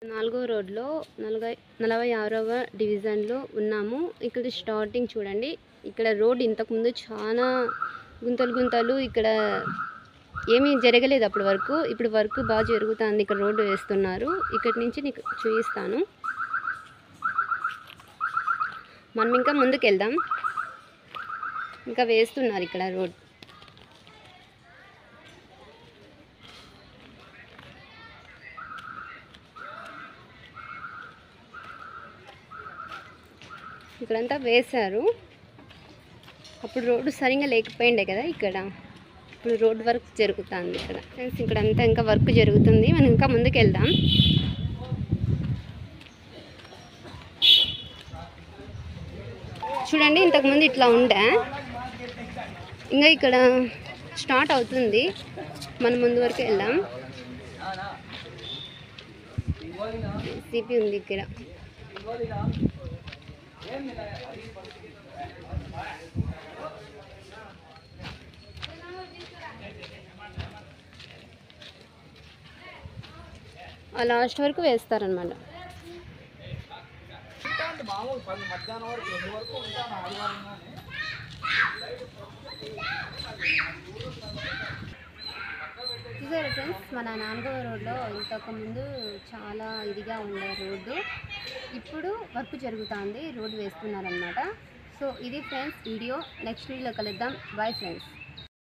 నాలుగో రోడ్లో నలభై నలభై ఆరవ డివిజన్లో ఉన్నాము ఇక్కడ స్టార్టింగ్ చూడండి ఇక్కడ రోడ్ ఇంతకుముందు చాలా గుంతలు గుంతలు ఇక్కడ ఏమీ జరగలేదు అప్పటి వరకు ఇప్పుడు వర్క్ బాగా జరుగుతుంది ఇక్కడ రోడ్డు వేస్తున్నారు ఇక్కడి నుంచి నీకు చూపిస్తాను మనం ఇంకా ముందుకు వెళ్దాం ఇంకా వేస్తున్నారు ఇక్కడ రోడ్ ఇక్కడంతా వేశారు అప్పుడు రోడ్డు సరిగా లేకపోయిండే కదా ఇక్కడ ఇప్పుడు రోడ్ వర్క్ జరుగుతుంది ఇక్కడ ఫ్రెండ్స్ ఇక్కడంతా ఇంకా వర్క్ జరుగుతుంది మనం ఇంకా ముందుకు వెళ్దాం చూడండి ఇంతకుముందు ఇట్లా ఉండే ఇంకా ఇక్కడ స్టార్ట్ అవుతుంది మనం ముందు వరకు వెళ్దాం సిపి ఉంది ఇక్కడ ఆ లాస్ట్ వరకు వేస్తారనమాట చూసారు ఫ్రెండ్స్ మన నాలుగవ రోడ్లో ఇంతకు ముందు చాలా ఇదిగా ఉండే రోడ్డు ఇప్పుడు వర్క్ జరుగుతుంది రోడ్డు వేస్తున్నారనమాట సో ఇది ఫ్రెండ్స్ వీడియో నెక్స్ట్ వీడియోలో కలుద్దాం బాయ్ ఫ్రెండ్స్